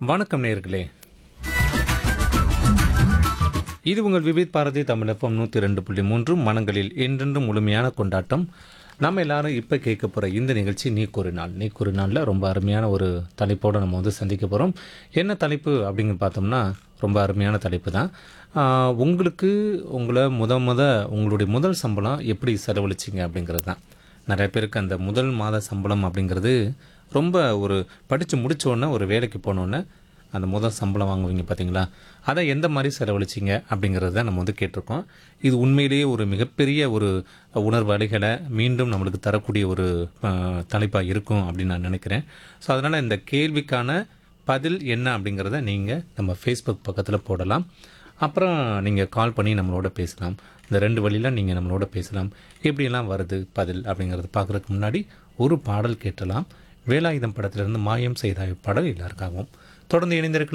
வணக்கம் நேர்களே இது உங்கள் விவித் பாரதி தமிழ் எஃப்எம் நூற்றி ரெண்டு புள்ளி மூன்று மனங்களில் என்றென்றும் முழுமையான கொண்டாட்டம் நம்ம எல்லாரும் இப்போ கேட்க போகிற இந்த நிகழ்ச்சி நீ ஒரு நாள் நீ ஒரு நாளில் ரொம்ப அருமையான ஒரு தலைப்போடு நம்ம வந்து சந்திக்க போகிறோம் என்ன தலைப்பு அப்படின்னு பார்த்தோம்னா ரொம்ப அருமையான தலைப்பு தான் ஆஹ், உங்களுக்கு உங்களை முத முத உங்களுடைய முதல் சம்பளம் எப்படி செலவழிச்சிங்க அப்படிங்கிறது தான் நிறைய பேருக்கு அந்த முதல் மாத சம்பளம் அப்படிங்கிறது ரொம்ப ஒரு படித்து முடித்தோடனே ஒரு வேலைக்கு போனோடனே அந்த முதல் சம்பளம் வாங்குவீங்க பார்த்தீங்களா அதை எந்த மாதிரி செலவழிச்சிங்க அப்படிங்கிறது தான் நம்ம வந்து கேட்டிருக்கோம் இது உண்மையிலேயே ஒரு மிகப்பெரிய ஒரு உணர்வு அலைகளை மீண்டும் நம்மளுக்கு தரக்கூடிய ஒரு தலைப்பாக இருக்கும் அப்படின்னு நான் நினைக்கிறேன் ஸோ அதனால் இந்த கேள்விக்கான பதில் என்ன அப்படிங்கிறத நீங்கள் நம்ம ஃபேஸ்புக் பக்கத்தில் போடலாம் அப்புறம் நீங்கள் கால் பண்ணி நம்மளோட பேசலாம் இந்த ரெண்டு வழியில் நீங்கள் நம்மளோட பேசலாம் எப்படியெல்லாம் வருது பதில் அப்படிங்கிறத பார்க்குறதுக்கு முன்னாடி ஒரு பாடல் கேட்டலாம் வேலாயுதம் படத்திலிருந்து மாயம் செய்தாய் பாடல் எல்லாருக்காகவும் தொடர்ந்து இணைந்திருக்கலாம்